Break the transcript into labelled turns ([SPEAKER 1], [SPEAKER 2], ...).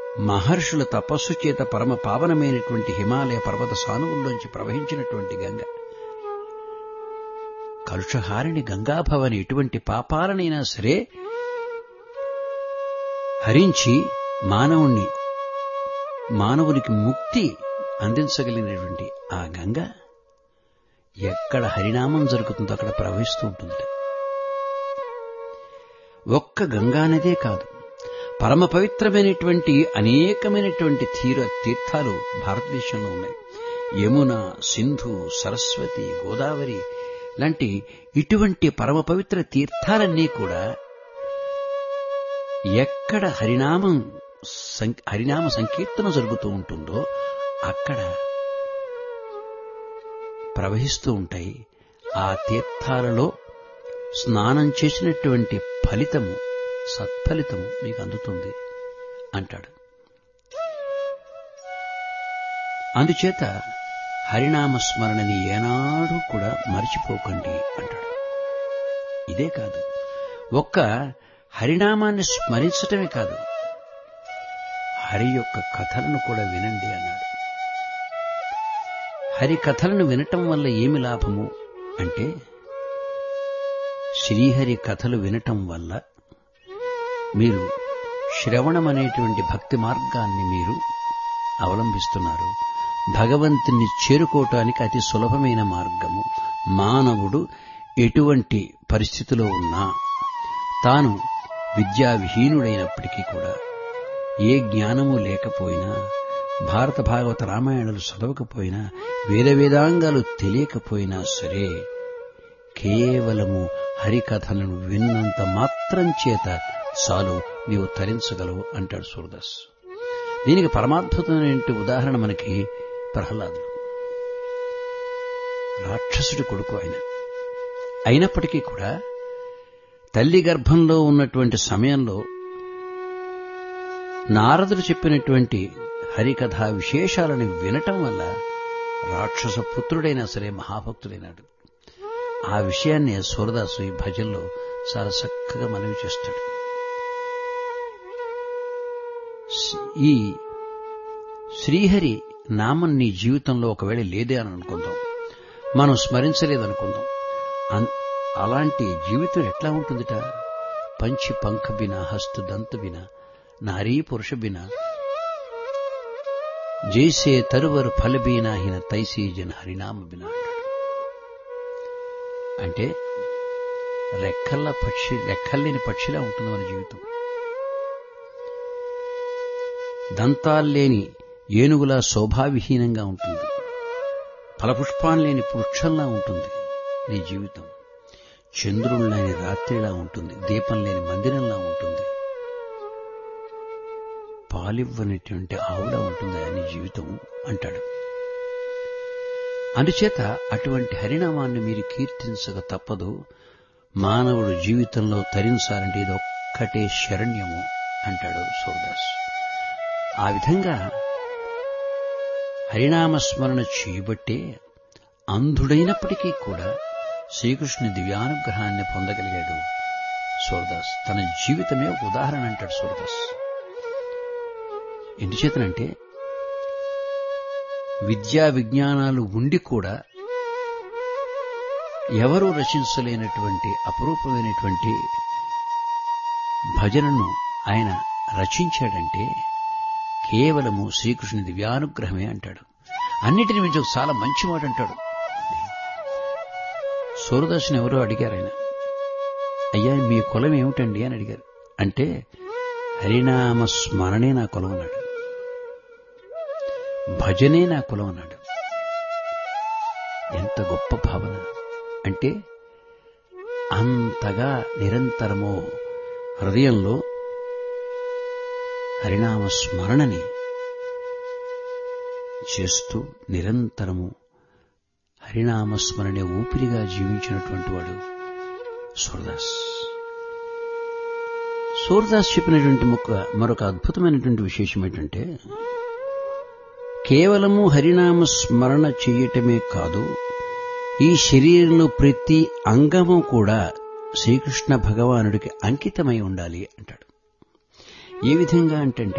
[SPEAKER 1] మహర్షుల తపస్సు చేత పరమ పావనమైనటువంటి హిమాలయ పర్వత సానువుల్లోంచి ప్రవహించినటువంటి గంగ కలుషహారిణి గంగాభవని ఎటువంటి పాపాలనైనా సరే హరించి మానవుణ్ణి మానవునికి ముక్తి అందించగలిగినటువంటి ఆ గంగ ఎక్కడ హరినామం జరుగుతుందో అక్కడ ప్రవహిస్తూ ఉంటుంది ఒక్క గంగానదే కాదు పరమ పవిత్రమైనటువంటి అనేకమైనటువంటి తీర తీర్థాలు భారతదేశంలో ఉన్నాయి యమున సింధు సరస్వతి గోదావరి లాంటి ఇటువంటి పరమ పవిత్ర తీర్థాలన్నీ కూడా ఎక్కడ హరినామం సం- హరినామ సంకీర్తన జరుగుతూ ఉంటుందో అక్కడ ప్రవహిస్తూ ఉంటాయి ఆ తీర్థాలలో స్నానం చేసినటువంటి ఫలితము సత్ఫలితము మీకు అందుతుంది అంటాడు అందుచేత హరినామ స్మరణని ఏనాడు కూడా మర్చిపోకండి అంటాడు ఇదే కాదు ఒక్క హరినామాన్ని స్మరించటమే కాదు హరి యొక్క కథలను కూడా వినండి అన్నాడు హరి కథలను వినటం వల్ల ఏమి లాభము అంటే శ్రీహరి కథలు వినటం వల్ల మీరు శ్రవణం అనేటువంటి భక్తి మార్గాన్ని మీరు అవలంబిస్తున్నారు భగవంతుని చేరుకోవటానికి అతి సులభమైన మార్గము మానవుడు ఎటువంటి పరిస్థితిలో ఉన్నా తాను విద్యా విహీనుడైనప్పటికీ కూడా ఏ జ్ఞానము లేకపోయినా భారత భాగవత రామాయణాలు చదవకపోయినా వేద వేదాంగాలు తెలియకపోయినా సరే కేవలము హరికథలను విన్నంత మాత్రం చేత చాలు నీవు తరించగలవు అంటాడు సూరదాస్ దీనికి పరమాద్భుతమైన ఉదాహరణ మనకి ప్రహ్లాదుడు రాక్షసుడి కొడుకు ఆయన అయినప్పటికీ కూడా తల్లి గర్భంలో ఉన్నటువంటి సమయంలో నారదుడు చెప్పినటువంటి హరికథా విశేషాలను వినటం వల్ల రాక్షస పుత్రుడైనా సరే మహాభక్తుడైనాడు ఆ విషయాన్ని సూరదాసు ఈ భజనలో చాలా చక్కగా మనవి చేస్తాడు ఈ శ్రీహరి నామం నీ జీవితంలో ఒకవేళ లేదే అని అనుకుందాం మనం స్మరించలేదనుకుందాం అన్- అలాంటి జీవితం ఎట్లా ఉంటుందిట పంచి పంఖ బిన హస్తు దంత బిన నారీ పురుష బిన జైసే తరువరు ఫలబీనాహిన తైసీ జన హరినామ బిన అంటాడు అంటే రెక్కల్ల పక్షి రెక్కల్లేని పక్షిలా ఉంటుంది మన జీవితం దంతాల్లేని ఏనుగులా శోభావిహీనంగా ఉంటుంది ఫలపుష్పాలు లేని వృక్షంలా ఉంటుంది నీ జీవితం చంద్రుడు లేని రాత్రిలా ఉంటుంది దీపం లేని మందిరంలా ఉంటుంది పాలివ్వనటువంటి ఆవులా ఉంటుంది నీ జీవితం అంటాడు అందుచేత అటువంటి హరినామాన్ని మీరు కీర్తించక తప్పదు మానవుడు జీవితంలో తరించాలంటే ఇది ఒక్కటే శరణ్యము అంటాడు సూరదాస్ ఆ విధంగా హరినామస్మరణ చేయబట్టే అంధుడైనప్పటికీ కూడా శ్రీకృష్ణుని దివ్యానుగ్రహాన్ని పొందగలిగాడు సూరదాస్ తన జీవితమే ఒక ఉదాహరణ అంటాడు సూరదాస్ ఎందుచేతనంటే విద్యా విజ్ఞానాలు ఉండి కూడా ఎవరూ రచించలేనటువంటి అపురూపమైనటువంటి భజనను ఆయన రచించాడంటే కేవలము శ్రీకృష్ణుని దివ్యానుగ్రహమే అంటాడు అన్నిటిని మించి ఒక చాలా మంచి మాట అంటాడు సూరదాసుని ఎవరో అడిగారు ఆయన అయ్యా మీ కులం ఏమిటండి అని అడిగారు అంటే హరినామ స్మరణే నా కులం అన్నాడు భజనే నా కులం అన్నాడు ఎంత గొప్ప భావన అంటే అంతగా నిరంతరము హృదయంలో హరినామ స్మరణని చేస్తూ నిరంతరము హరినామ స్మరణే ఊపిరిగా జీవించినటువంటి వాడు సూరదాస్ సూరదాస్ చెప్పినటువంటి మొక్క మరొక అద్భుతమైనటువంటి విశేషం ఏంటంటే కేవలము హరినామ స్మరణ చేయటమే కాదు ఈ శరీరంలో ప్రతి అంగము కూడా శ్రీకృష్ణ భగవానుడికి అంకితమై ఉండాలి అంటాడు ఏ విధంగా అంటే